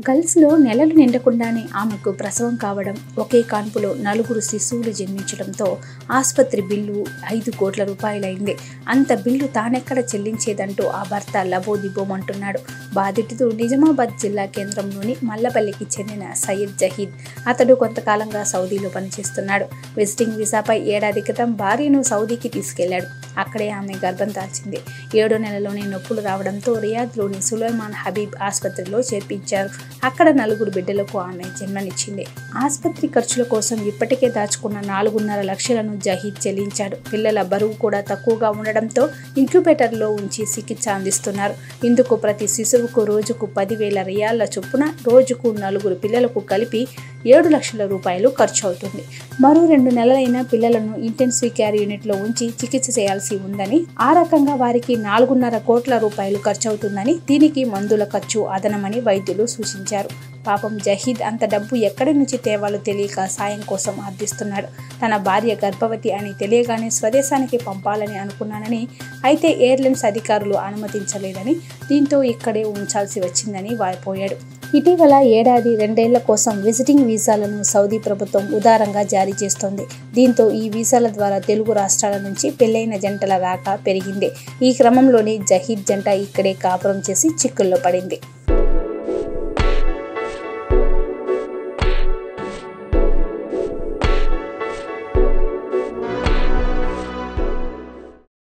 గల్ఫ్లో నెలలు నిండకుండానే ఆమెకు ప్రసవం కావడం ఒకే కాన్పులో నలుగురు శిశువులు జన్మించడంతో ఆసుపత్రి బిల్లు ఐదు కోట్ల రూపాయలైంది అంత బిల్లు తానెక్కడ చెల్లించేదంటూ ఆ భర్త లబోదిబోమంటున్నాడు బాధితుడు నిజామాబాద్ జిల్లా కేంద్రంలోని మల్లపల్లికి చెందిన సయ్యద్ జహీద్ అతడు కొంతకాలంగా సౌదీలో పనిచేస్తున్నాడు విజిటింగ్ వీసాపై ఏడాది క్రితం భార్యను సౌదీకి తీసుకెళ్లాడు అక్కడే ఆమె గర్భం దాల్చింది ఏడో నెలలోనే నొప్పులు రావడంతో రియాద్లోని సులైమాన్ హబీబ్ ఆసుపత్రిలో చేర్పించారు అక్కడ నలుగురు బిడ్డలకు ఆమె జన్మనిచ్చింది ఆసుపత్రి ఖర్చుల కోసం ఇప్పటికే దాచుకున్న నాలుగున్నర లక్షలను జహీద్ చెల్లించాడు పిల్లల బరువు కూడా తక్కువగా ఉండడంతో ఇంక్యుబేటర్లో ఉంచి చికిత్స అందిస్తున్నారు ఇందుకు ప్రతి శిశువుకు రోజుకు పదివేల రియాళ్ల చొప్పున రోజుకు నలుగురు పిల్లలకు కలిపి ఏడు లక్షల రూపాయలు ఖర్చు అవుతుంది మరో రెండు నెలలైన పిల్లలను ఇంటెన్సివ్ కేర్ యూనిట్లో ఉంచి చికిత్స చేయాల్సి ఉందని ఆ రకంగా వారికి నాలుగున్నర కోట్ల రూపాయలు ఖర్చు అవుతుందని దీనికి మందుల ఖర్చు అదనమని వైద్యులు సూచించారు పాపం జహీద్ అంత డబ్బు ఎక్కడి నుంచి తేవాలో తెలియక సాయం కోసం అర్థిస్తున్నాడు తన భార్య గర్భవతి అని తెలియగానే స్వదేశానికి పంపాలని అనుకున్నానని అయితే ఎయిర్లైన్స్ అధికారులు అనుమతించలేదని దీంతో ఇక్కడే ఉంచాల్సి వచ్చిందని వాపోయాడు ఇటీవల ఏడాది రెండేళ్ల కోసం విజిటింగ్ వీసాలను సౌదీ ప్రభుత్వం ఉదారంగా జారీ చేస్తోంది దీంతో ఈ వీసాల ద్వారా తెలుగు రాష్ట్రాల నుంచి పెళ్లైన జంటల రాక పెరిగింది ఈ క్రమంలోనే జహీద్ జంట ఇక్కడే కాపురం చేసి చిక్కుల్లో పడింది